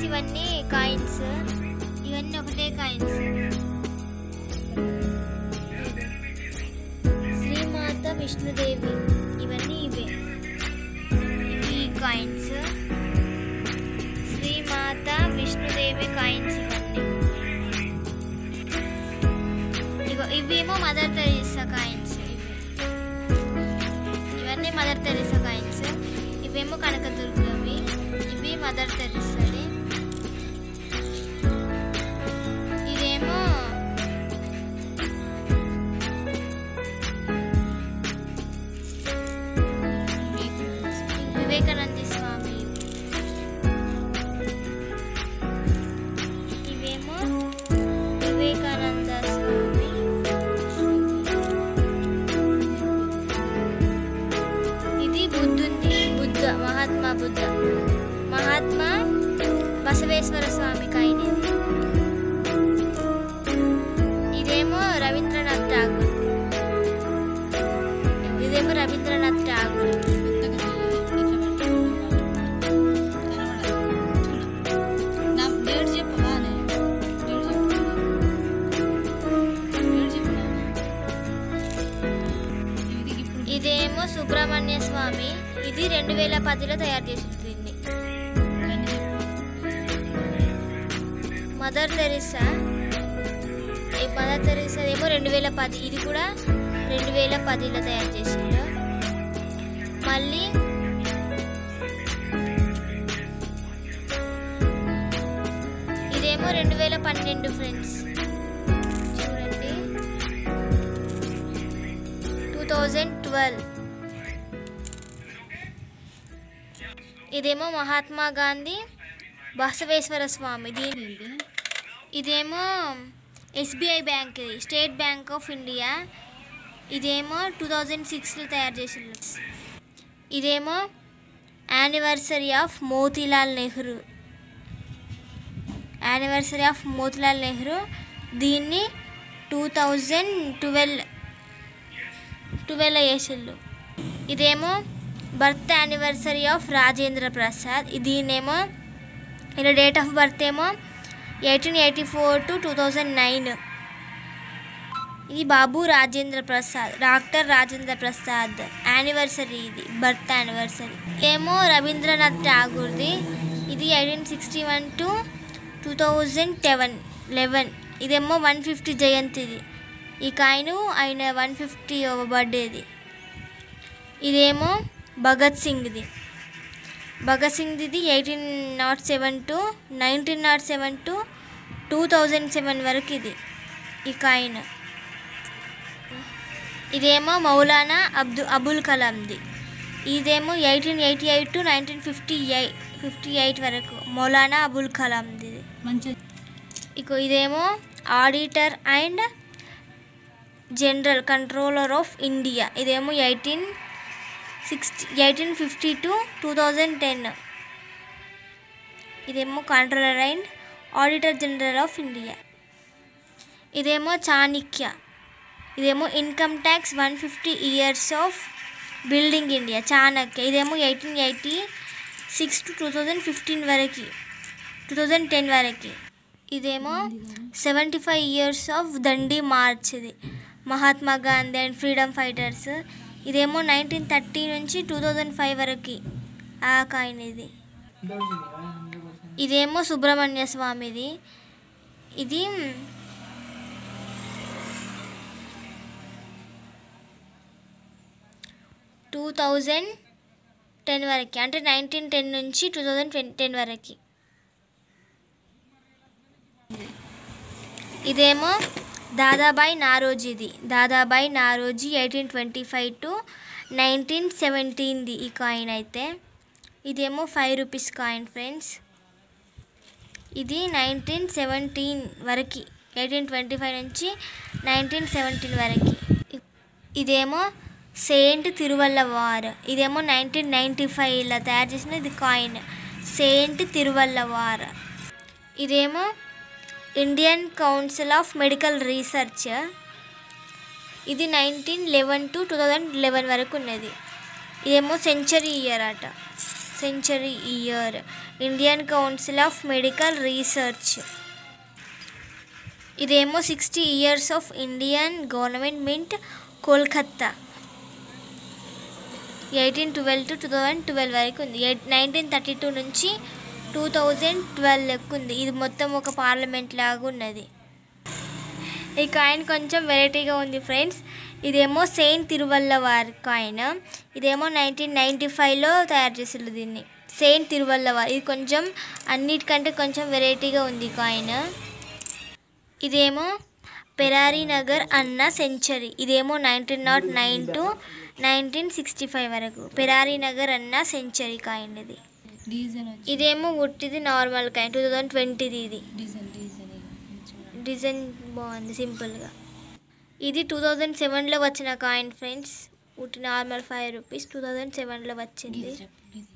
ఇవన్నీ కాయిన్స్ ఇవన్నీ ఒకటే కాయిన్స్ శ్రీమాత విష్ణుదేవి ఇవన్నీ ఇవే ఇవి కాయిన్స్ శ్రీమాత విష్ణుదేవి కాయిన్స్ ఇవన్నీ ఇగో ఇవేమో మదర్ తెరీసా కాయిన్స్ ఇవి ఇవన్నీ మదర్ తెరీసా కాయిన్స్ ఇవేమో కనకదుర్గవి ఇవి మదర్ తెరీసాది ఇదేమో వివేకానంద స్వామి ఇవేమో వివేకానంద స్వామి ఇది బుద్ధుంది బుద్ధ మహాత్మా బుద్ధ మహాత్మా బసవేశ్వర స్వామి కాయిన్ ఇది ఇదేమో రవీంద్రనాథ్ ఠాగూర్ ఇదేమో రవీంద్రనాథ్ ఠాగూర్ డేట్ చెప్పవా డేట్ చెప్పు ఇది ఇప్పుడు ఇదేమో సుబ్రహ్మణ్య స్వామి ఇది రెండు వేల పదిలో తయారు చేసింది దీన్ని ఇవన్నీ చెప్పు మదర్ తెరిసా ఈ మదర్ తెరిసా ఏమో రెండు వేల పది ఇది కూడా రెండు వేల పదిలో తయారు చేసిండు మళ్ళీ ఇదేమో రెండు వేల పన్నెండు ఫ్రెండ్స్ చూడండి టూ థౌజండ్ ట్వెల్వ్ ఇదేమో మహాత్మా గాంధీ బసవేశ్వర స్వామి దీని ఏంటి ఇదేమో ఎస్బీఐ బ్యాంక్ ఇది స్టేట్ బ్యాంక్ ఆఫ్ ఇండియా ఇదేమో టూ థౌజండ్ సిక్స్లో తయారు చేసిండ్రు ఇదేమో anniversary of Motilal Nehru anniversary of Motilal Nehru దీన్ని టూ థౌజండ్ ట్వెల్వ్ ట్వెల్వ్ చేసిండ్రు ఇదేమో birth anniversary of Rajendra Prasad దీన్నేమో ఇలా డేట్ ఆఫ్ బర్త్ ఏమో eighteen eighty four to two thousand nine ఇది బాబు రాజేంద్ర ప్రసాద్ డాక్టర్ రాజేంద్ర ప్రసాద్ యానివర్సరీ ఇది బర్త్ యానివర్సరీ ఏమో రవీంద్రనాథ్ ఠాగూర్ది ఇది eighteen sixty one to two thousand టెవెన్ లెవెన్ ఇదేమో వన్ ఫిఫ్టీ జయంతిది ఈ కాయిన్ ఆయన వన్ ఫిఫ్టీ బర్త్డేది ఇదేమో భగత్ సింగ్ది భగత్ సింగ్ది eighteen nought seven to nineteen nought seven to two thousand seven వరకు ఇది ఈ కాయిన్ ఇదేమో మౌలానా అబ్దు అబుల్ కలాంది ఇదేమో eighteen eighty eight to nineteen fifty eight fifty eight వరకు మౌలానా అబుల్ కలాంది ఇది మంచి ఇక ఇదేమో auditor and general controller of India ఇదేమో eighteen sixty eighteen fifty to two thousand ten ఇదేమో controller and auditor general of India ఇదేమో చాణిక్య ఇదేమో income tax one fifty years of building India Chanakya ఇదేమో eighteen eighty six to two thousand fifteen వరకు two thousand ten వరకు ఇదేమో seventy five years of Dandi march ఇది Mahatma Gandhi and freedom fighters ఇదేమో nineteen thirty నుంచి two thousand five వరకు ఆ coin ఇది ఇదేమో సుబ్రహ్మణ్య స్వామిది ఇది టూ థౌజండ్ టెన్ వరకు అంటే నైన్టీన్ టెన్ నుంచి టూ థౌజండ్ టెన్ వరకు ఇదేమో దాదాబాయి నారోజీది Dadabhai Naoroji eighteen twenty five to nineteen సెవెంటీన్ది ఈ కాయిన్ అయితే ఇదేమో ఫైవ్ రూపీస్ కాయిన్ ఫ్రెండ్స్ ఇది నైన్టీన్ సెవెంటీన్ వరకు ఎయిటీన్ ట్వంటీ ఫైవ్ నుంచి నైన్టీన్ సెవెంటీన్ వరకు ఇదేమో సెయింట్ తిరువల్లవార్ ఇదేమో నైన్టీన్ నైంటీ ఫైవ్లో తయారు చేసిన ఇది కాయిన్ సెయింట్ తిరువల్లవార్ ఇదేమో Indian Council of Medical Research ఇది nineteen eleven to two thousand eleven వరకు ఉన్నది ఇదేమో సెంచరీ ఇయర్ అట century year Indian Council of Medical Research ఇదేమో sixty years of Indian government mint Kolkata eighteen twelve to two thousand twelve వరకు ఉంది eight nineteen thirty two నుంచి two thousand twelve లెక్క ఉంది ఇది మొత్తం ఒక పార్లమెంట్ లాగా ఉన్నది ఈ కాయిన్ కొంచెం వెరైటీగా ఉంది ఫ్రెండ్స్ ఇదేమో సెయింట్ తిరువల్ల వారి కాయిన్ ఇదేమో నైన్టీన్ నైంటీ ఫైవ్లో తయారు చేసారు దీన్ని సెయింట్ తిరువల్ల వారి ఇది కొంచెం అన్నిటికంటే కొంచెం వెరైటీగా ఉంది కాయిన్ ఇదేమో పెరారీ నగర్ అన్న సెంచరీ ఇదేమో nineteen nought nine to nineteen sixty five వరకు పెరారీ నగర్ అన్న సెంచరీ కాయిన్ ఇది డీజల్ వచ్చి ఇదేమో ఉట్టిది నార్మల్ కాయిన్ టూ థౌజండ్ ట్వంటీది ఇది డీజల్ డీజల్ ఇది చూడండి. డిజైన్ బాగుంది సింపుల్గా ఇది టూ థౌజండ్ సెవెన్లో వచ్చిన కాయిన్ ఫ్రెండ్స్ ఉట్టి normal five rupees two thousand సెవెన్లో వచ్చింది ఇది చెప్పు ఇది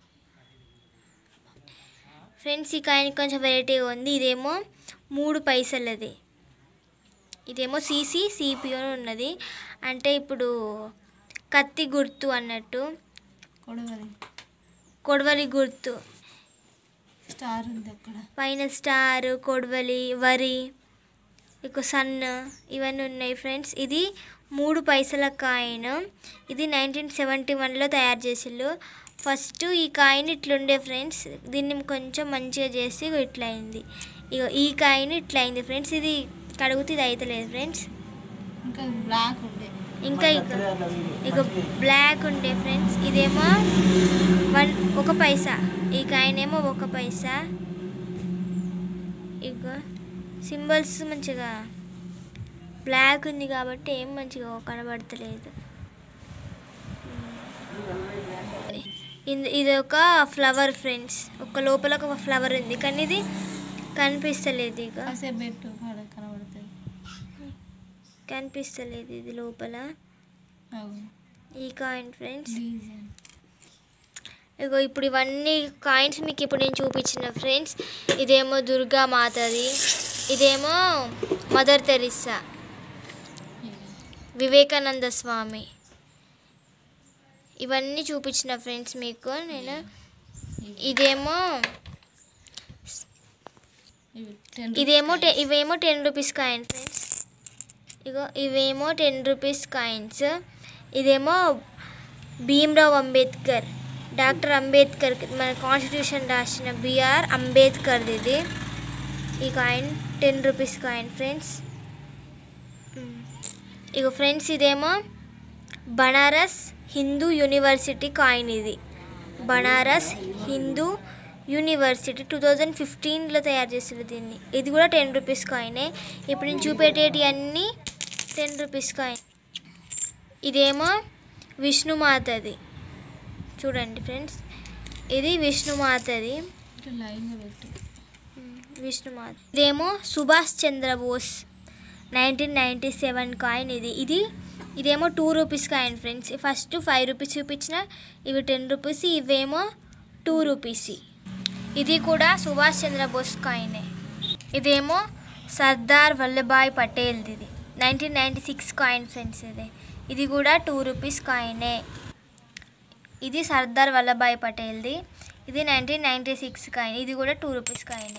ఫ్రెండ్స్ ఈ కాయిన్ కొంచెం వెరైటీగా ఉంది ఇదేమో మూడు పైసలది ఇదేమో సీసీ సిపిఓ ఉన్నది అంటే ఇప్పుడు కత్తి గుర్తు అన్నట్టు కొడవలి కొడవలి గుర్తు స్టార్ ఉంది అక్కడ పైన స్టార్ కొడవలి వరి ఇక సన్ ఇవన్నీ ఉన్నాయి ఫ్రెండ్స్ ఇది మూడు పైసల కాయిన్ ఇది నైన్టీన్ సెవెంటీ వన్లో తయారు చేసిళ్ళు ఫస్ట్ ఈ కాయిన్ ఇట్లుండే ఫ్రెండ్స్ దీన్ని కొంచెం మంచిగా చేసి ఇగో ఇట్లా అయింది ఇగో ఈ కాయిన్ ఇట్లా అయింది ఫ్రెండ్స్ ఇది కడుగుతే ఇది అవుతలేదు ఫ్రెండ్స్ ఇంకా బ్లాక్ ఉండే ఇంకా ఇక ఇక బ్లాక్ ఉండే ఫ్రెండ్స్ ఇదేమో వన్ ఒక పైసా ఈ కాయిన్ ఏమో ఒక పైసా ఇక సింబల్స్ మంచిగా బ్లాక్ ఉంది కాబట్టి ఏం మంచిగా కనబడతలేదు ఇది ఇది ఒక ఫ్లవర్ ఫ్రెండ్స్ ఒక లోపల ఒక ఫ్లవర్ ఉంది కానీ ఇది కనిపిస్తలేదు ఇక కాసేపు పెట్టు కాడ కనబడుతుంది కనిపిస్తలేదు ఇది లోపల అవును ఈ కాయిన్ ఫ్రెండ్స్ డీజల్ ఇగో ఇప్పుడు ఇవన్నీ కాయిన్స్ మీకు ఇప్పుడు నేను చూపించిన ఫ్రెండ్స్ ఇదేమో దుర్గా మాతది ఇదేమో మదర్ తెరిస్సా వివేకానంద స్వామి ఇవన్నీ చూపించిన ఫ్రెండ్స్ మీకు నేను ఇదేమో ఇవి టెన్ ఇదేమో టె ఇవేమో టెన్ రూపీస్ కాయిన్ ఫ్రెండ్స్ ఇగో ఇవేమో టెన్ రూపీస్ కాయిన్స్ ఇదేమో భీమ్రావ్ అంబేద్కర్ డాక్టర్ అంబేద్కర్ మన కాన్స్టిట్యూషన్ రాసిన బిఆర్ అంబేద్కర్ది ఇది ఈ coin ten rupees coin friends ఇగో ఫ్రెండ్స్ ఇదేమో బనారస్ హిందూ యూనివర్సిటీ కాయిన్ ఇది Banaras Hindu University two thousand ఫిఫ్టీన్లో తయారు చేసారు దీన్ని ఇది కూడా టెన్ రూపీస్ కాయినే ఇప్పుడు నేను చూపెట్టేటి అన్నీ టెన్ రూపీస్ కాయిన్ ఇదేమో విష్ణుమాతది చూడండి ఫ్రెండ్స్ ఇది విష్ణుమాతది ఇట్లా లైన్గా పెట్టు విష్ణుమాత ఇదేమో Subhash Chandrabose nineteen ninety seven coin ఇది ఇది ఇదేమో two rupees coin friends first five rupees చూపించిన ఇవి టెన్ రూపీస్ ఇవేమో టూ రూపీస్ ఇది కూడా సుభాష్ చంద్రబోస్ కాయినే ఇదేమో సర్దార్ వల్లభాయ్ పటేల్ది ఇది nineteen ninety six coin friends ఇది ఇది కూడా టూ రూపీస్ కాయినే ఇది సర్దార్ వల్లభాయ్ పటేల్ది ఇది నైన్టీన్ నైంటీ సిక్స్ కాయిన్ ఇది కూడా టూ రూపీస్ కాయినే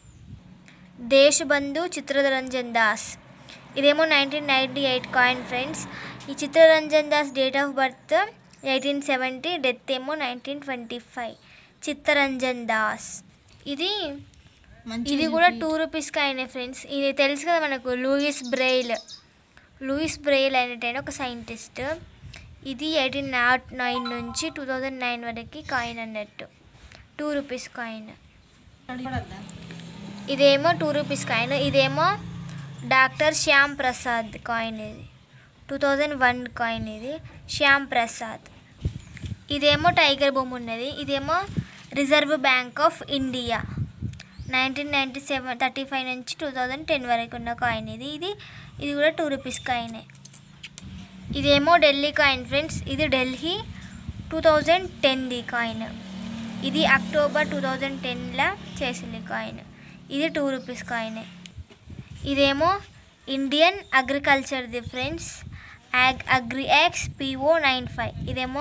దేశబంధు చిత్రరంజన్ దాస్ ఇదేమో nineteen ninety eight coin friends ఈ Chittaranjan Das date of birth eighteen seventy death ఏమో nineteen twenty five Chittaranjan Das ఇది మంచిగా ఇది కూడా చూపి. టూ రూపీస్ కాయినే ఫ్రెండ్స్ ఇది తెలుసు కదా మనకు లూయిస్ బ్రెయిల్ లూయిస్ బ్రెయిల్ అనేటైన ఒక సైంటిస్ట్ ఇది ఎయిటీన్ నాట్ నైన్ నుంచి టూ థౌజండ్ నైన్ వరకు కాయిన్ అన్నట్టు టూ రూపీస్ కాయిన్ పడద్దా? ఇదేమో టూ రూపీస్ కాయిన్ ఇదేమో డాక్టర్ శ్యామ్ ప్రసాద్ కాయిన్ ఇది టూ థౌజండ్ వన్ కాయిన్ ఇది శ్యామ్ ప్రసాద్ ఇదేమో టైగర్ బొమ్మ ఉన్నది ఇదేమో Reserve Bank of India nineteen ninety seven thirty five నుంచి టూ థౌజండ్ టెన్ వరకు ఉన్న కాయిన్ ఇది ఇది ఇది కూడా టూ రూపీస్ కాయినే ఇదేమో ఢిల్లీ కాయిన్ ఫ్రెండ్స్ ఇది ఢిల్లీ టూ థౌజండ్ టెన్ది కాయిన్ ఇది అక్టోబర్ టూ థౌజండ్ టెన్లో చేసింది కాయిన్ ఇది టూ రూపీస్ కాయినే ఇదేమో ఇండియన్ అగ్రికల్చర్ది ఫ్రెండ్స్ యాగ్ అగ్రి యాక్స్ పిఓ నైన్ ఫైవ్ ఇదేమో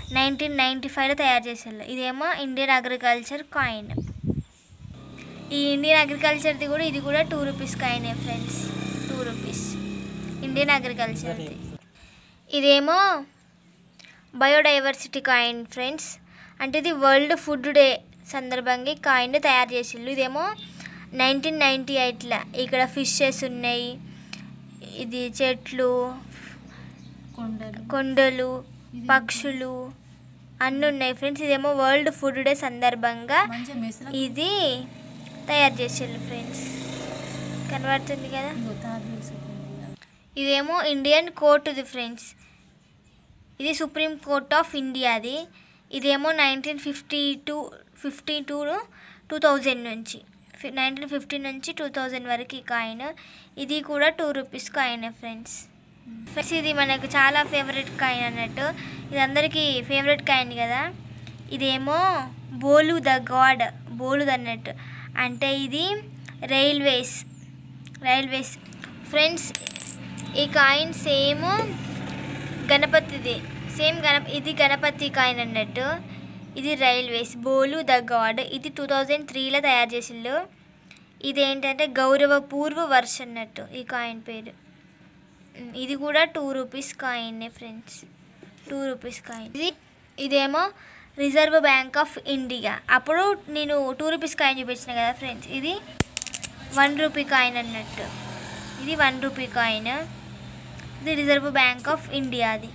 నైన్టీన్ నైంటీ ఫైవ్లో తయారు చేసేళ్ళు ఇదేమో ఇండియన్ అగ్రికల్చర్ కాయిన్ ఈ ఇండియన్ అగ్రికల్చర్ది కూడా ఇది కూడా టూ రూపీస్ కాయినే ఫ్రెండ్స్ టూ రూపీస్ ఇండియన్ అగ్రికల్చర్ది ఇదేమో బయోడైవర్సిటీ కాయిన్ ఫ్రెండ్స్ అంటే ఇది వరల్డ్ ఫుడ్ డే సందర్భంగా ఈ కాయిన్ తయారు చేసిళ్ళు ఇదేమో నైన్టీన్ నైంటీ ఎయిట్లో ఇక్కడ ఫిషెస్ ఉన్నాయి ఇది చెట్లు కొండలు కొండలు పక్షులు అన్నీ ఉన్నాయి ఫ్రెండ్స్ ఇదేమో వరల్డ్ ఫుడ్ డే సందర్భంగా మంచిగా మెసల ఇది తయారు చేసేళ్ళు ఫ్రెండ్స్ కనబడుతుంది కదా ఇంకో తాడు వేసుకుంది ఇదేమో ఇండియన్ కోర్టుది ఫ్రెండ్స్ ఇది సుప్రీం కోర్ట్ ఆఫ్ ఇండియాది ఇదేమో nineteen fifty two fifty two two thousand నుంచి నైన్టీన్ ఫిఫ్టీ నుంచి టూ థౌజండ్ వరకు ఈ కాయిన్ ఇది కూడా two rupees coin friends friends ఇది మనకు చాలా ఫేవరెట్ కాయిన్ అన్నట్టు ఇది అందరికీ ఫేవరెట్ కాయిన్ కదా ఇదేమో బోలు ద గాడ్ బోలు అన్నట్టు అంటే ఇది రైల్వేస్ రైల్వేస్ ఫ్రెండ్స్ ఈ కాయిన్ సేమ్ గణపతిది సేమ్ గణప ఇది గణపతి కాయిన్ అన్నట్టు ఇది రైల్వేస్ బోలు ద గాడ్ ఇది టూ థౌజండ్ త్రీలో తయారు చేసిండు ఇది ఏంటంటే గౌరవపూర్వ వర్ష అన్నట్టు ఈ కాయిన్ పేరు ఉమ్, ఇది కూడా two rupees coin friends two rupees coin ఇది ఇదేమో రిజర్వ్ బ్యాంక్ ఆఫ్ ఇండియా అప్పుడు నేను టూ రూపీస్ కాయిన్ చూపించిన కదా ఫ్రెండ్స్ ఇది వన్ రూపీ కాయిన్ అన్నట్టు ఇది వన్ రూపీ కాయిన్ ఇది రిజర్వ్ బ్యాంక్ ఆఫ్ ఇండియాది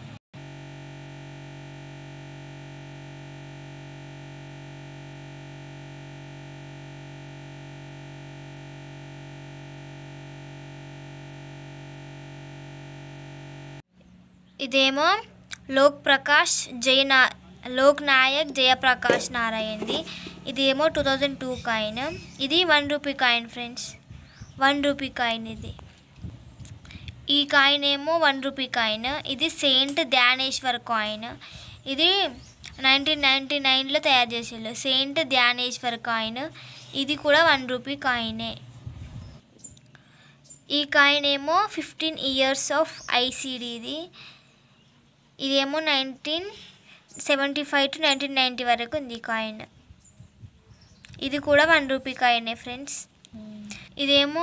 ఇదేమో లోక్ ప్రకాష్ జయనా లోక్ నాయక్ జయప్రకాష్ నారాయణది ఇదేమో టూ థౌజండ్ టూ కాయిన్ ఇది one rupee coin friends one rupee coin ఇది ఈ కాయిన్ ఏమో వన్ రూపీ కాయిన్ ఇది సెయింట్ ధ్యానేశ్వర్ కాయిన్ ఇది నైన్టీన్ నైంటీ నైన్లో తయారు చేసేళ్ళు సెయింట్ ధ్యానేశ్వర్ కాయిన్ ఇది కూడా వన్ రూపీ కాయినే ఈ కాయిన్ ఏమో ఫిఫ్టీన్ ఇయర్స్ ఆఫ్ ఐసీడీది ఇదేమో nineteen seventy five to nineteen ninety వరకు ఉంది ఈ కాయిన్ ఇది కూడా వన్ రూపీ కాయినే ఫ్రెండ్స్ ఇదేమో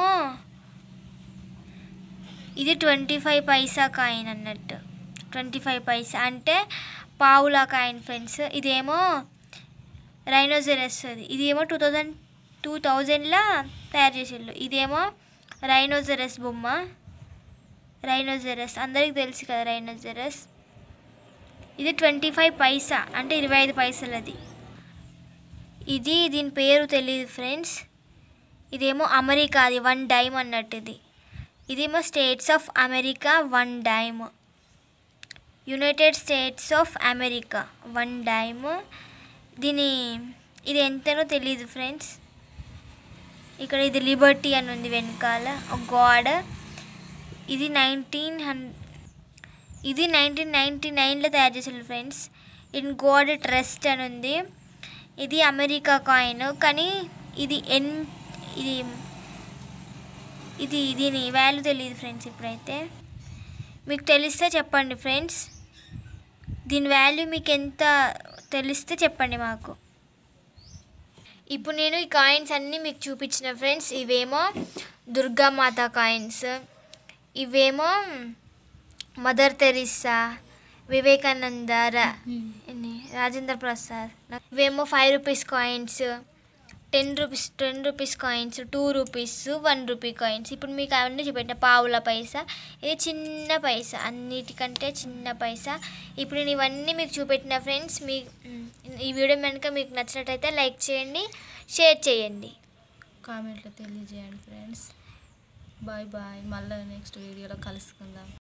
ఇది ట్వంటీ ఫైవ్ పైసా కాయిన్ అన్నట్టు ట్వంటీ ఫైవ్ పైసా అంటే పావులా కాయిన్ ఫ్రెండ్స్ ఇదేమో రైనోజెరస్ అది ఇదేమో టూ థౌజండ్ టూ థౌజండ్లో తయారు చేసేళ్ళు ఇదేమో రైనోజెరస్ బొమ్మ రైనోజెరస్ అందరికి తెలుసు కదా రైనోజెరస్ ఇది ట్వంటీ ఫైవ్ పైసా అంటే ఇరవై ఐదు పైసలది ఇది దీని పేరు తెలియదు ఫ్రెండ్స్ ఇదేమో అమెరికాది వన్ డైమ్ అన్నట్టు ఇది ఇదేమో States of America one dime United States of America one dime దీని ఇది ఎంతనో తెలియదు ఫ్రెండ్స్ ఇక్కడ ఇది లిబర్టీ అని ఉంది వెనకాల ఒక గాడ్ ఇది నైన్టీన్ హన్ ఇది నైన్టీన్ నైంటీ నైన్లో తయారు చేసారు ఫ్రెండ్స్ ఇన్ గాడ్ ట్రస్ట్ అని ఉంది ఇది అమెరికా కాయిన్ కానీ ఇది ఎన్ ఇది ఇది దీని వాల్యూ తెలియదు ఫ్రెండ్స్ ఇప్పుడైతే మీకు తెలిస్తే చెప్పండి ఫ్రెండ్స్ దీని వాల్యూ మీకు ఎంత తెలిస్తే చెప్పండి మాకు ఇప్పుడు నేను ఈ కాయిన్స్ అన్నీ మీకు చూపించిన ఫ్రెండ్స్ ఇవేమో దుర్గామాత కాయిన్స్ ఇవేమో మదర్ తెరిస్సా వివేకానంద రా ఎన్ని? రాజేంద్ర ప్రసాద్ ఇవేమో five rupees coins ten rupees ten rupees coins two rupees one rupee coins ఇప్పుడు మీకు అవన్నీ చూపెట్టిన పావుల పైసా ఇది చిన్న పైసా అన్నిటికంటే చిన్న పైసా ఇప్పుడు నేను ఇవన్నీ మీకు చూపెట్టిన ఫ్రెండ్స్ మీ ఈ వీడియో కనుక మీకు నచ్చినట్టయితే లైక్ చేయండి షేర్ చేయండి కామెంట్లో తెలియజేయండి ఫ్రెండ్స్ బాయ్ బాయ్ మళ్ళీ నెక్స్ట్ వీడియోలో కలుసుకుందాం